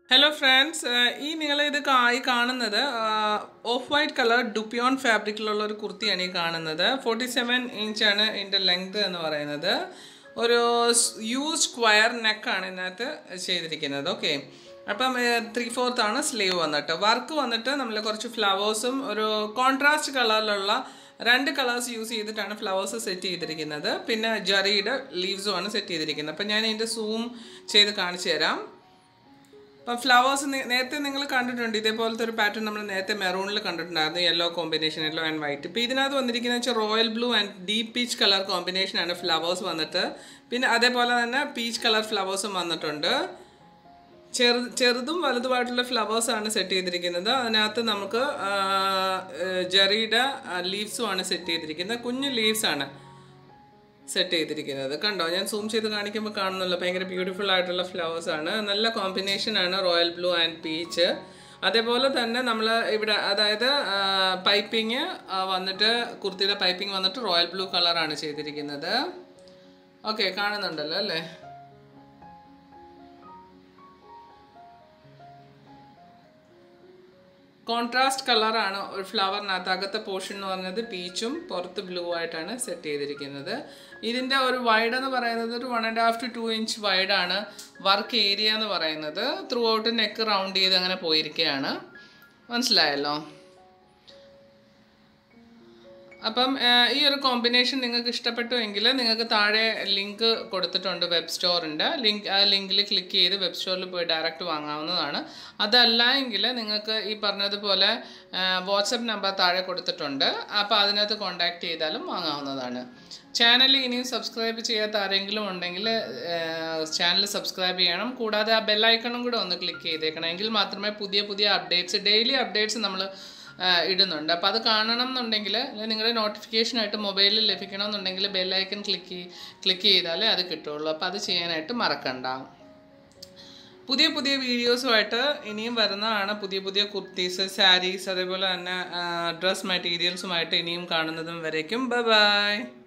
hello friends ഈ നിങ്ങൾ ഇത് കാ- ഈ കാണുന്നത് ഓഫ് വൈറ്റ് കളർ ഡുപ്പിയോൺ ഫാബ്രിക്കിലുള്ള ഒരു കുർത്തിയാണ് ഈ കാണുന്നത് ഫോർട്ടി സെവൻ ഇഞ്ചാണ് ഇതിൻ്റെ ലെങ്ത് എന്ന് പറയുന്നത് ഒരു യു സ്ക്വയർ നെക്കാണ് ഇതിനകത്ത് ചെയ്തിരിക്കുന്നത് ഓക്കെ അപ്പം ത്രീ ഫോർത്ത് ആണ് സ്ലീവ് വന്നിട്ട് വർക്ക് വന്നിട്ട് നമ്മൾ കുറച്ച് ഫ്ലവേഴ്സും ഒരു കോൺട്രാസ്റ്റ് കളറിലുള്ള രണ്ട് കളേഴ്സ് യൂസ് ചെയ്തിട്ടാണ് ഫ്ലവേഴ്സ് സെറ്റ് ചെയ്തിരിക്കുന്നത് പിന്നെ ജറിയുടെ ലീവ്സും ആണ് സെറ്റ് ചെയ്തിരിക്കുന്നത് അപ്പം ഞാൻ ഇതിൻ്റെ സൂം ചെയ്ത് കാണിച്ചു തരാം അപ്പം ഫ്ലവേഴ്സ് നേരത്തെ നിങ്ങൾ കണ്ടിട്ടുണ്ട് ഇതേപോലത്തെ ഒരു പാറ്റേൺ നമ്മൾ നേരത്തെ മെറൂണിൽ കണ്ടിട്ടുണ്ടായിരുന്നു yellow combination yellow and white ഇപ്പോൾ ഇതിനകത്ത് വന്നിരിക്കുന്നത് വെച്ചാൽ royal blue and deep peach colour കോമ്പിനേഷനാണ് ഫ്ലവേഴ്സ് വന്നിട്ട് പിന്നെ അതേപോലെ തന്നെ പീച്ച് കളർ ഫ്ലവേഴ്സും വന്നിട്ടുണ്ട് ചെറു ചെറുതും വലുതുമായിട്ടുള്ള ഫ്ലവേഴ്സ് ആണ് സെറ്റ് ചെയ്തിരിക്കുന്നത് അതിനകത്ത് നമുക്ക് ആ, ഏ, ജെറിയുടെ ലീവ്സും ആണ് സെറ്റ് ചെയ്തിരിക്കുന്നത് കുഞ്ഞു ലീവ്സ് ആണ് സെറ്റ് ചെയ്തിരിക്കുന്നത് കണ്ടോ ഞാൻ സൂം ചെയ്ത് കാണിക്കുമ്പോൾ കാണുന്നല്ലോ ഭയങ്കര ബ്യൂട്ടിഫുൾ ആയിട്ടുള്ള ഫ്ലവേഴ്സ് ആണ് നല്ല കോമ്പിനേഷൻ ആണ് റോയൽ ബ്ലൂ ആൻഡ് പീച്ച് അതേപോലെ തന്നെ നമ്മൾ ഇവിടെ അതായത് പൈപ്പിങ് വന്നിട്ട് കുർത്തിയുടെ പൈപ്പിംഗ് വന്നിട്ട് റോയൽ ബ്ലൂ കളറാണ് ചെയ്തിരിക്കുന്നത് ഓക്കെ കാണുന്നുണ്ടല്ലോ അല്ലേ കോൺട്രാസ്റ്റ് കളറാണ് ഒരു ഫ്ലവറിനകത്ത് അകത്തെ പോർഷൻ എന്ന് പറഞ്ഞത് പീച്ചും പുറത്ത് ബ്ലൂ ആയിട്ടാണ് സെറ്റ് ചെയ്തിരിക്കുന്നത് ഇതിൻ്റെ ഒരു വൈഡ് എന്ന് പറയുന്നത് ഒരു one and half to two inch വൈഡാണ് വർക്ക് ഏരിയ എന്ന് പറയുന്നത് ത്രൂ ഔട്ട് നെക്ക് റൗണ്ട് ചെയ്ത് അങ്ങനെ പോയിരിക്കുകയാണ് മനസ്സിലായല്ലോ അപ്പം ആ, ഈ ഒരു കോമ്പിനേഷൻ നിങ്ങൾക്ക് ഇഷ്ടപ്പെട്ടു എങ്കിൽ നിങ്ങൾക്ക് താഴെ ലിങ്ക് കൊടുത്തിട്ടുണ്ട് വെബ് സ്റ്റോറിൻ്റെ ലിങ്ക് ആ ലിങ്കിൽ ക്ലിക്ക് ചെയ്ത് വെബ് സ്റ്റോറിൽ പോയി ഡയറക്റ്റ് വാങ്ങാവുന്നതാണ് അതല്ല എങ്കിൽ നിങ്ങൾക്ക് ഈ പറഞ്ഞതുപോലെ വാട്സപ്പ് നമ്പർ താഴെ കൊടുത്തിട്ടുണ്ട് അപ്പോൾ അതിനകത്ത് കോൺടാക്ട് ചെയ്താലും വാങ്ങാവുന്നതാണ് ചാനൽ ഇനിയും സബ്സ്ക്രൈബ് ചെയ്യാത്ത ആരെങ്കിലും ഉണ്ടെങ്കിൽ ചാനൽ സബ്സ്ക്രൈബ് ചെയ്യണം കൂടാതെ ആ ബെല്ലൈക്കണും കൂടെ ഒന്ന് ക്ലിക്ക് ചെയ്തേക്കണം എങ്കിൽ മാത്രമേ പുതിയ പുതിയ അപ്ഡേറ്റ്സ് ഡെയിലി അപ്ഡേറ്റ്സ് നമ്മൾ ഇടുന്നുണ്ട് അപ്പോൾ അത് കാണണം എന്നുണ്ടെങ്കിൽ നിങ്ങളുടെ നോട്ടിഫിക്കേഷനായിട്ട് മൊബൈലിൽ ലഭിക്കണമെന്നുണ്ടെങ്കിൽ ബെല്ലൈക്കൺ ക്ലിക്ക് ക്ലിക്ക് ചെയ്താലേ അത് കിട്ടുള്ളൂ അപ്പോൾ അത് ചെയ്യാനായിട്ട് മറക്കണ്ട പുതിയ പുതിയ വീഡിയോസുമായിട്ട് ഇനിയും വരുന്നതാണ് പുതിയ പുതിയ കുർത്തീസ് സാരീസ് അതേപോലെ തന്നെ ഡ്രസ് മെറ്റീരിയൽസുമായിട്ട് ഇനിയും കാണുന്നതും വരയ്ക്കും ബൈ ബൈ